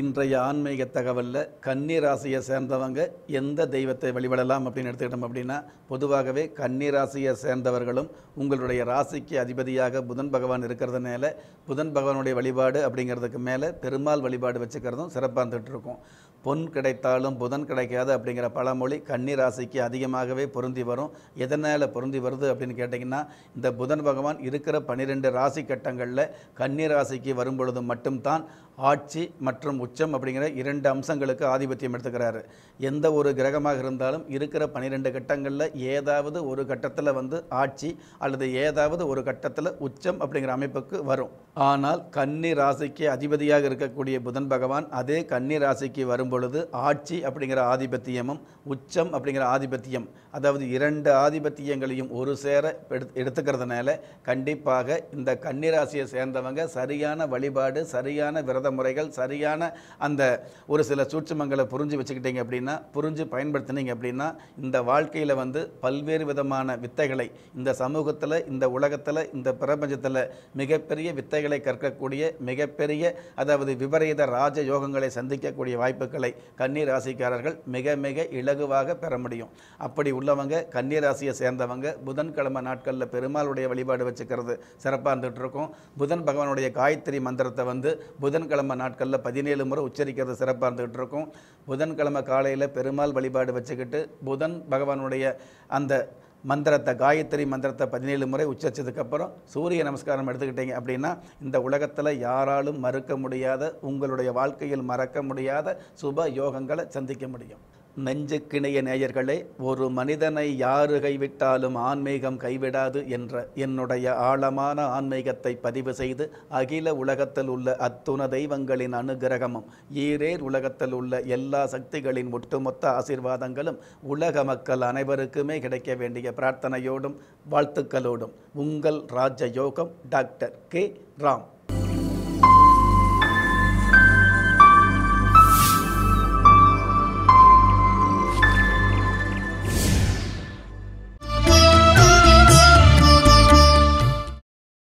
இன்றைய ஆன்மீக தகவலில் கன்னி ராசியை சேர்ந்தவங்க எந்த தெய்வத்தை வழிபடலாம் அப்படின்னு எடுத்துக்கிட்டோம் அப்படின்னா பொதுவாகவே கன்னி ராசியை சேர்ந்தவர்களும் உங்களுடைய ராசிக்கு அதிபதியாக புதன் பகவான் இருக்கிறதுனால புதன் பகவானுடைய வழிபாடு அப்படிங்கிறதுக்கு மேலே பெருமாள் வழிபாடு வச்சுக்கிறதும் சிறப்பாக இருந்துகிட்டு இருக்கும் பொன் கிடைத்தாலும் புதன் கிடைக்காது அப்படிங்கிற பழமொழி கன்னி ராசிக்கு அதிகமாகவே பொருந்தி வரும் எதனால் பொருந்தி வருது அப்படின்னு கேட்டிங்கன்னா இந்த புதன் பகவான் இருக்கிற பன்னிரெண்டு ராசி கட்டங்களில் கன்னி ராசிக்கு வரும் பொழுது மட்டும்தான் ஆட்சி மற்றும் உச்சம் அப்படிங்கிற இரண்டு அம்சங்களுக்கு ஆதிபத்தியம் எடுத்துக்கிறாரு எந்த ஒரு கிரகமாக இருந்தாலும் இருக்கிற பன்னிரெண்டு கட்டங்களில் ஏதாவது ஒரு கட்டத்தில் வந்து ஆட்சி அல்லது ஏதாவது ஒரு கட்டத்தில் உச்சம் அப்படிங்கிற அமைப்புக்கு வரும் ஆனால் கன்னி ராசிக்கு அதிபதியாக இருக்கக்கூடிய புதன் பகவான் அதே கன்னி ராசிக்கு வரும் பொழுது ஆட்சி அப்படிங்கிற ஆதிபத்தியமும் உச்சம் அப்படிங்கிற ஆதிபத்தியம் அதாவது இரண்டு ஆதிபத்தியங்களையும் ஒரு சேர எடுத்து எடுத்துக்கிறதுனால கண்டிப்பாக இந்த கன்னிராசியை சேர்ந்தவங்க சரியான வழிபாடு சரியான விரத முறைகள் சரியான அந்த ஒரு சில சூட்சுமங்களை புரிஞ்சு வச்சுக்கிட்டீங்க அப்படின்னா புரிஞ்சு பயன்படுத்தினீங்க அப்படின்னா இந்த வாழ்க்கையில் வந்து பல்வேறு விதமான வித்தைகளை இந்த சமூகத்தில் இந்த உலகத்தில் இந்த பிரபஞ்சத்தில் மிகப்பெரிய வித்தைகளை கற்கக்கூடிய மிகப்பெரிய அதாவது விபரீத ராஜ யோகங்களை சந்திக்கக்கூடிய வாய்ப்புகளை கன்னி ராசிக்காரர்கள் மிக மிக இலகுவாக பெற முடியும் அப்படி உள்ளவங்க கன்னி ராசியை சேர்ந்தவங்க புதன்கிழமை நாட்களில் பெருமாளுடைய வழிபாடு வச்சுக்கிறது சிறப்பாக இருந்துகிட்டு இருக்கும் புதன் பகவானுடைய காயத்ரி மந்திரத்தை வந்து புதன்கிழமை நாட்களில் பதினேழு முறை உச்சரிக்கிறது சிறப்பாக இருந்துகிட்டு இருக்கும் புதன்கிழமை காலையில் பெருமாள் வழிபாடு வச்சுக்கிட்டு புதன் பகவானுடைய அந்த மந்திரத்தை காயத்ரி மந்திரத்தை பதினேழு முறை உச்சரிச்சதுக்கப்புறம் சூரிய நமஸ்காரம் எடுத்துக்கிட்டீங்க அப்படின்னா இந்த உலகத்தில் யாராலும் மறுக்க முடியாத உங்களுடைய வாழ்க்கையில் மறக்க முடியாத சுப யோகங்களை சந்திக்க முடியும் நெஞ்சுக்கிணைய நேயர்களே ஒரு மனிதனை யாரு கைவிட்டாலும் ஆன்மீகம் கைவிடாது என்ற என்னுடைய ஆழமான ஆன்மீகத்தை பதிவு செய்து அகில உலகத்தில் உள்ள அத்துண தெய்வங்களின் அனுகிரகமும் ஈரேர் உலகத்தில் உள்ள எல்லா சக்திகளின் ஒட்டுமொத்த ஆசீர்வாதங்களும் உலக மக்கள் அனைவருக்குமே கிடைக்க வேண்டிய பிரார்த்தனையோடும் வாழ்த்துக்களோடும் உங்கள் ராஜ யோகம் டாக்டர் கே ராம்